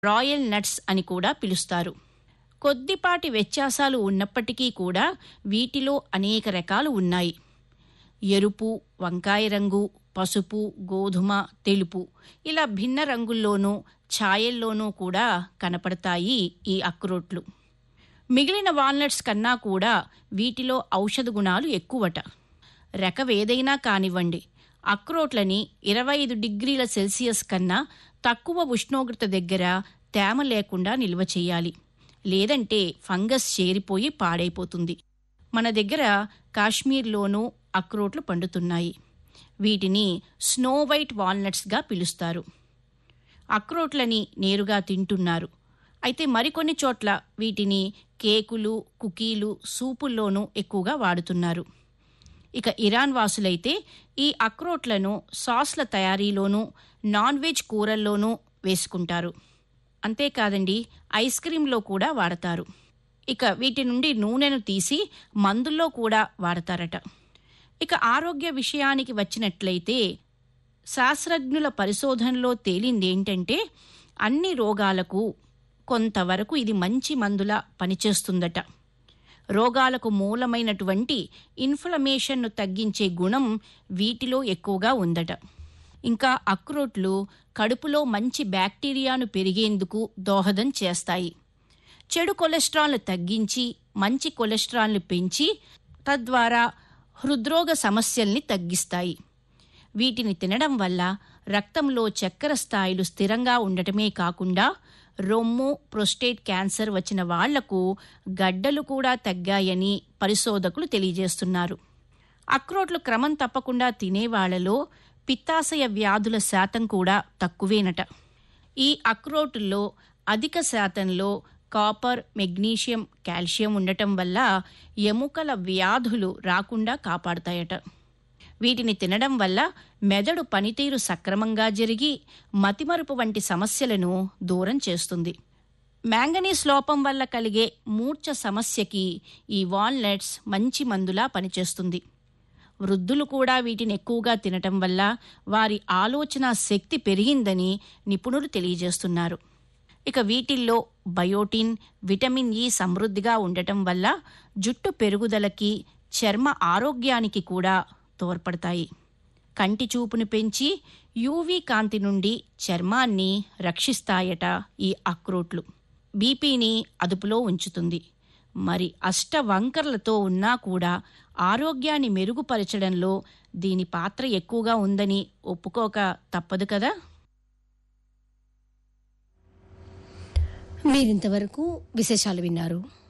royal nuts అని కూడా పిలుస్తారు కొద్దిపాటి వ్యత్యాసాలు ఉన్నప్పటికీ కూడా వీటిలో అనేక రకాలు ఉన్నాయి ఎరుపు వంకాయ రంగు పసుపు గోధుమ తెలుపు ఇలా భిన్న రంగుల్లోనూ ఛాయల్లోనూ కూడా కనపడతాయి ఈ అక్రోట్లు మిగిలిన వాల్నట్స్ కన్నా కూడా వీటిలో ఔషధ గుణాలు ఎక్కువట రకవేదైనా కానివ్వండి అక్రోట్లని ఇరవై ఐదు డిగ్రీల సెల్సియస్ కన్నా తక్కువ ఉష్ణోగ్రత దగ్గర తేమ లేకుండా నిల్వ చేయాలి లేదంటే ఫంగస్ చేరిపోయి పాడైపోతుంది మన దగ్గర కాశ్మీర్లోనూ అక్రోట్లు పండుతున్నాయి వీటిని స్నో వైట్ వాల్నట్స్గా పిలుస్తారు అక్రోట్లని నేరుగా తింటున్నారు అయితే మరికొన్ని చోట్ల వీటిని కేకులు కుకీలు సూపుల్లోనూ ఎక్కువగా వాడుతున్నారు ఇక ఇరాన్ వాసులైతే ఈ అక్రోట్లను సాస్ల తయారీలోనూ నాన్ వెజ్ కూరల్లోనూ వేసుకుంటారు అంతేకాదండి ఐస్ క్రీంలో కూడా వాడతారు ఇక వీటి నుండి నూనెను తీసి మందుల్లో కూడా వాడతారట ఇక ఆరోగ్య విషయానికి వచ్చినట్లయితే శాస్త్రజ్ఞుల పరిశోధనలో తేలిందేంటంటే అన్ని రోగాలకు కొంతవరకు ఇది మంచి మందులా పనిచేస్తుందట రోగాలకు మూలమైనటువంటి ఇన్ఫ్లమేషన్ను తగ్గించే గుణం వీటిలో ఎక్కువగా ఉందట ఇంకా అక్రోట్లు కడుపులో మంచి బ్యాక్టీరియాను పెరిగేందుకు దోహదం చేస్తాయి చెడు కొలెస్ట్రాల్ను తగ్గించి మంచి కొలెస్ట్రాల్ను పెంచి తద్వారా హృద్రోగ సమస్యల్ని తగ్గిస్తాయి వీటిని తినడం వల్ల రక్తంలో చక్కెర స్థాయిలు స్థిరంగా ఉండటమే కాకుండా రొమ్ము ప్రొస్టేట్ క్యాన్సర్ వచ్చిన వాళ్లకు గడ్డలు కూడా తగ్గాయని పరిశోధకులు తెలియజేస్తున్నారు అక్రోట్లు క్రమం తప్పకుండా తినేవాళ్లలో పిత్తాశయ వ్యాధుల శాతం కూడా తక్కువేనట ఈ అక్రోటుల్లో అధిక శాతంలో కాపర్ మెగ్నీషియం కాల్షియం ఉండటం వల్ల ఎముకల వ్యాధులు రాకుండా కాపాడతాయట వీటిని తినడం వల్ల మెదడు పనితీరు సక్రమంగా జరిగి మతిమరుపు వంటి సమస్యలను దూరం చేస్తుంది మ్యాంగనీస్ లోపం వల్ల కలిగే మూర్ఛ సమస్యకి ఈ వాల్నట్స్ మంచి మందులా పనిచేస్తుంది వృద్ధులు కూడా వీటిని ఎక్కువగా తినటం వల్ల వారి ఆలోచన శక్తి పెరిగిందని నిపుణులు తెలియజేస్తున్నారు ఇక వీటిల్లో బయోటిన్ విటమిన్ ఇ సమృద్ధిగా ఉండటం వల్ల జుట్టు పెరుగుదలకి చర్మ ఆరోగ్యానికి కూడా తోడ్పడతాయి కంటి చూపును పెంచి యూవీ కాంతి నుండి చర్మాన్ని రక్షిస్తాయట ఈ అక్రోట్లు బీపీని అదుపులో ఉంచుతుంది మరి అష్ట వంకర్లతో ఉన్నా కూడా ఆరోగ్యాన్ని మెరుగుపరచడంలో దీని పాత్ర ఎక్కువగా ఉందని ఒప్పుకోక తప్పదు కదా మీరింతవరకు విశేషాలు విన్నారు